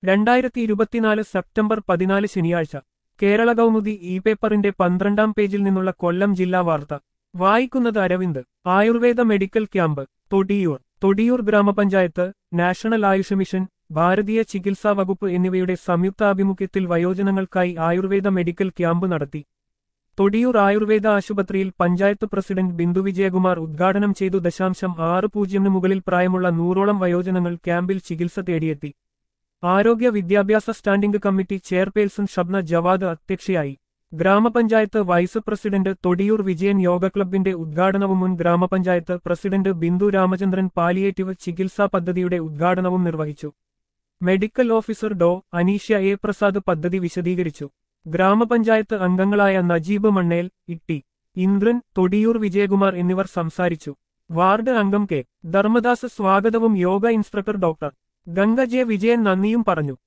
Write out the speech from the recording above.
രണ്ടായിരത്തി ഇരുപത്തിനാല് സെപ്റ്റംബർ പതിനാല് ശനിയാഴ്ച കേരള കൗമുദി ഇ പേപ്പറിന്റെ പന്ത്രണ്ടാം പേജിൽ നിന്നുള്ള കൊല്ലം ജില്ലാ വാർത്ത വായിക്കുന്നത് Aravind Ayurveda medical camp Thodiyoor Thodiyoor grama panchayat national AYUSH mission ഭാരതീയ ചികിത്സാ വകുപ്പ് എന്നിവയുടെ സംയുക്താഭിമുഖ്യത്തിൽ വയോജനങ്ങൾക്കായി ആയുർവേദ മെഡിക്കൽ ക്യാമ്പ് നടത്തി തൊടിയൂർ ആയുർവേദ ആശുപത്രിയിൽ പഞ്ചായത്ത് പ്രസിഡന്റ് ബിന്ദു വിജയകുമാർ ഉദ്ഘാടനം ചെയ്തു ദശാംശം ആറ് പൂജ്യമിന് മുകളിൽ പ്രായമുള്ള നൂറോളം വയോജനങ്ങൾ ക്യാമ്പിൽ ചികിത്സ തേടിയെത്തി ആരോഗ്യ വിദ്യാഭ്യാസ standing committee chairperson Shabna Jawad അധ്യക്ഷയായി ഗ്രാമപഞ്ചായത്ത് വൈസ് പ്രസിഡന്റ് തൊടിയൂർ വിജയൻ യോഗ ക്ലബിന്റെ ഉദ്ഘാടനവും മുൻ ഗ്രാമപഞ്ചായത്ത് പ്രസിഡന്റ് ബിന്ദു രാമചന്ദ്രൻ പാലിയേറ്റീവ് ചികിത്സാ പദ്ധതിയുടെ ഉദ്ഘാടനവും നിർവഹിച്ചു മെഡിക്കൽ ഓഫീസർ ഡോ അനീഷ്യ എ പ്രസാദ് പദ്ധതി വിശദീകരിച്ചു ഗ്രാമപഞ്ചായത്ത് അംഗങ്ങളായ നജീബ് മണ്ണേൽ ഇട്ടി ഇന്ദ്രൻ തൊടിയൂർ വിജയകുമാർ എന്നിവർ സംസാരിച്ചു വാർഡ് അംഗം കെ ധർമ്മദാസ് സ്വാഗതവും yoga instructor doctor Ganga J Vijayan നന്ദിയും പറഞ്ഞു